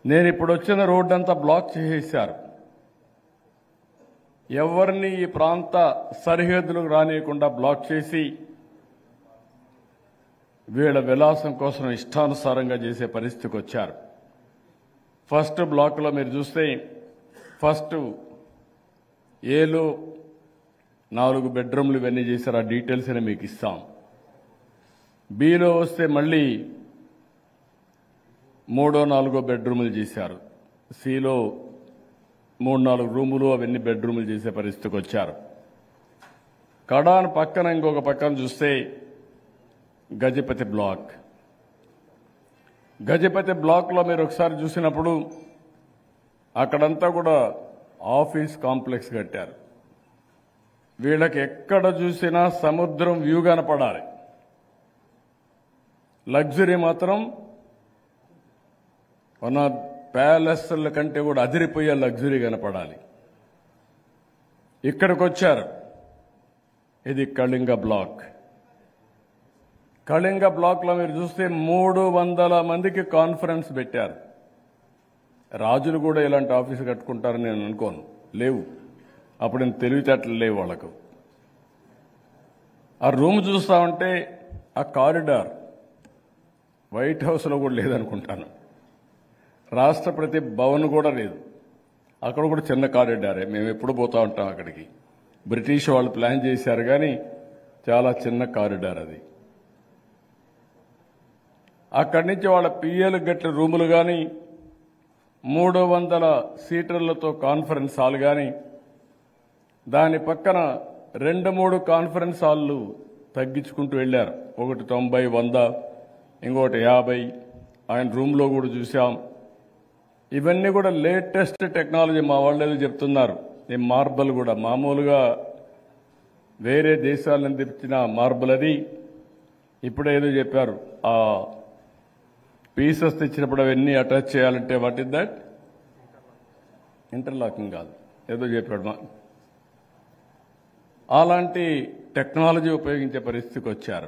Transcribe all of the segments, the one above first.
నేను ఇప్పుడు వచ్చిన రోడ్డు అంతా బ్లాక్ చేసేశారు ఎవరిని ఈ ప్రాంత సరిహద్దులకు రానియకుండా బ్లాక్ చేసి వీళ్ళ విలాసం కోసం ఇష్టానుసారంగా చేసే పరిస్థితికి వచ్చారు ఫస్ట్ బ్లాక్లో మీరు చూస్తే ఫస్ట్ ఏలో నాలుగు బెడ్రూమ్లు ఇవన్నీ చేశారు ఆ డీటెయిల్స్ అని మీకు ఇస్తాం బిలో వస్తే మళ్ళీ మూడో నాలుగో బెడ్రూములు చేశారు సిలో మూడు నాలుగు రూములు అవన్నీ బెడ్రూములు చేసే పరిస్థితికి వచ్చారు కడాన్ పక్కన ఇంకొక పక్కన చూస్తే గజపతి బ్లాక్ గజపతి బ్లాక్లో మీరు ఒకసారి చూసినప్పుడు అక్కడంతా కూడా ఆఫీస్ కాంప్లెక్స్ కట్టారు వీళ్ళకి ఎక్కడ చూసినా సముద్రం వ్యూ కనపడాలి లగ్జరీ మాత్రం మన ప్యాలెస్ల కంటే కూడా అదిరిపోయే లగ్జరీ కనపడాలి ఇక్కడికి వచ్చారు ఇది కళింగ బ్లాక్ కళింగ బ్లాక్లో మీరు చూస్తే మూడు వందల మందికి కాన్ఫరెన్స్ పెట్టారు రాజులు కూడా ఇలాంటి ఆఫీసు కట్టుకుంటారని నేను అనుకోను లేవు అప్పుడు నేను తెలివితేటలు లేవు వాళ్ళకు ఆ రూమ్ చూస్తా ఉంటే ఆ కారిడార్ వైట్ హౌస్లో కూడా లేదనుకుంటాను రాష్ట్రపతి భవన్ కూడా లేదు అక్కడ కూడా చిన్న కారిడారే మేము ఎప్పుడు పోతా ఉంటాం అక్కడికి బ్రిటిష్ వాళ్ళు ప్లాన్ చేశారు కానీ చాలా చిన్న కారిడార్ అది అక్కడి నుంచి వాళ్ళ పిఎల్ గట్ల రూములు కానీ మూడు వందల సీటర్లతో కాన్ఫరెన్స్ హాల్ కానీ దాని పక్కన రెండు మూడు కాన్ఫరెన్స్ హాళ్ళు తగ్గించుకుంటూ వెళ్ళారు ఒకటి తొంభై వంద ఇంకోటి యాభై ఆయన రూమ్లో కూడా చూసాం ఇవన్నీ కూడా లేటెస్ట్ టెక్నాలజీ మా వాళ్ళు ఏదో చెప్తున్నారు ఈ మార్బల్ కూడా మామూలుగా వేరే దేశాల నుంచి తెచ్చిన మార్బల్ అది ఇప్పుడేదో చెప్పారు ఆ పీసెస్ తెచ్చినప్పుడు అవన్నీ అటాచ్ చేయాలంటే వాట్ ఇస్ దట్ ఇంటర్లాకింగ్ కాదు ఏదో చెప్పాడు మా అలాంటి టెక్నాలజీ ఉపయోగించే పరిస్థితికి వచ్చారు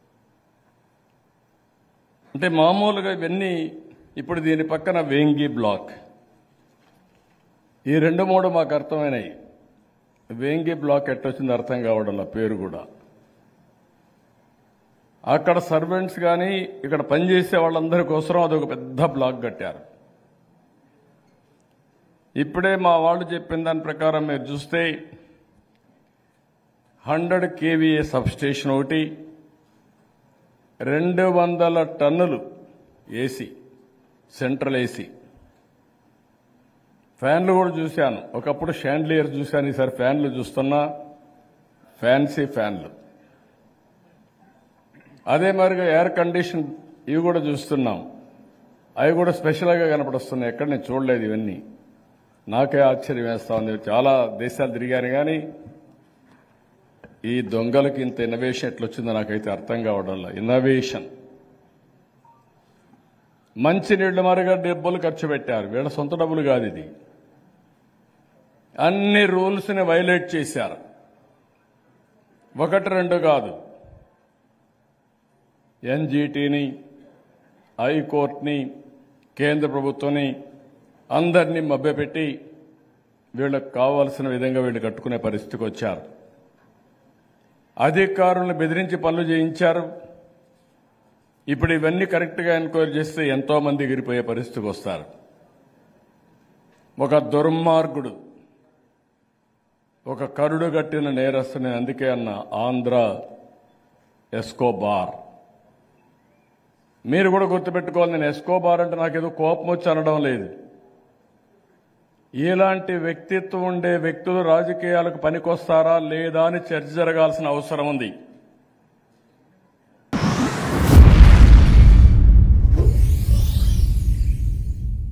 అంటే మామూలుగా ఇవన్నీ ఇప్పుడు దీని పక్కన వేంగి బ్లాక్ ఈ రెండు మూడు మాకు అర్థమైనాయి వేంగి బ్లాక్ ఎట్టొచ్చింది అర్థం కావడం పేరు కూడా అక్కడ సర్వెంట్స్ కానీ ఇక్కడ పనిచేసే వాళ్ళందరి కోసం అదొక పెద్ద బ్లాక్ కట్టారు ఇప్పుడే మా వాళ్ళు చెప్పిన దాని ప్రకారం మీరు చూస్తే హండ్రెడ్ కేవీఏ సబ్స్టేషన్ ఒకటి రెండు వందల టన్నులు ఏసీ సెంట్రల్ ఏసీ ఫ్యాన్లు కూడా చూశాను ఒకప్పుడు షాండ్లియర్ చూశాను ఈసారి ఫ్యాన్లు చూస్తున్నా ఫ్యాన్సీ ఫ్యాన్లు అదే మరిగా ఎయిర్ కండిషన్ ఇవి కూడా చూస్తున్నాం అవి కూడా స్పెషల్గా కనపడొస్తున్నాయి ఎక్కడ నేను చూడలేదు ఇవన్నీ నాకే ఆశ్చర్యం వేస్తా ఉంది చాలా దేశాలు తిరిగాను కానీ ఈ దొంగలకి ఇంత ఇన్నోవేషన్ ఎట్లొచ్చిందో నాకైతే అర్థం కావడంలో ఇన్నోవేషన్ మంచి నీళ్లు మరుగా డబ్బులు ఖర్చు పెట్టారు వీళ్ళ సొంత డబ్బులు కాదు ఇది అన్ని రూల్స్ని వైలేట్ చేశారు ఒకటి రెండు కాదు ఎన్జీటీని హైకోర్టుని కేంద్ర ప్రభుత్వాన్ని అందరినీ మభ్యపెట్టి వీళ్ళకు కావాల్సిన విధంగా వీళ్ళు కట్టుకునే పరిస్థితికి వచ్చారు అధికారులను బెదిరించి పనులు చేయించారు ఇప్పుడు ఇవన్నీ కరెక్ట్గా ఎంక్వైరీ చేస్తే ఎంతో మంది ఎగిరిపోయే పరిస్థితికి వస్తారు ఒక దుర్మార్గుడు ఒక కరుడు గట్టిన నేరస్తుని అందుకే అన్న ఆంధ్ర ఎస్కోబార్ మీరు కూడా గుర్తుపెట్టుకోవాలి నేను ఎస్కోబార్ అంటే నాకేదో కోపం వచ్చి అనడం లేదు ఇలాంటి వ్యక్తిత్వం ఉండే వ్యక్తులు రాజకీయాలకు పనికొస్తారా లేదా అని చర్చ జరగాల్సిన అవసరం ఉంది